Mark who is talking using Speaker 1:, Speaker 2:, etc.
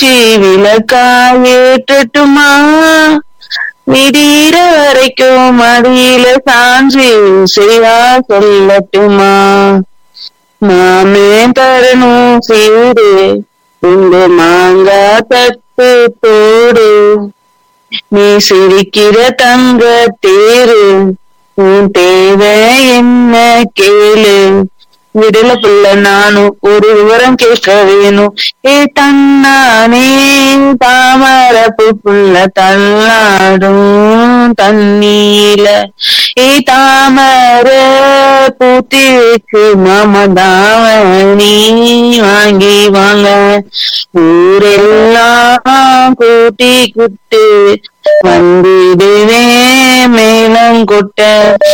Speaker 1: ஏற்றி விளக்காயேற்றட்டுமா விடிகிற வரைக்கும் மடியில சாஞ்சி செய்வா சொல்லட்டுமா மாமே தரணும் சீடு இந்த மாங்கா தட்டு தோடு நீ சிரிக்கிற தங்க தேரு உன் தேவை என்ன கேளு விடல புள்ள நானும் ஒரு விவரம் கேட்க வேணும் ஏ தன்னானே தாமரப்பு புள்ள தள்ளாடும் தண்ணீல ஏ தாமர பூத்தி வச்சு மாமதாவணி வாங்கி வாங்க ஊரெல்லாம் கூட்டி குட்டு வந்திடுவே மேலம் கொட்ட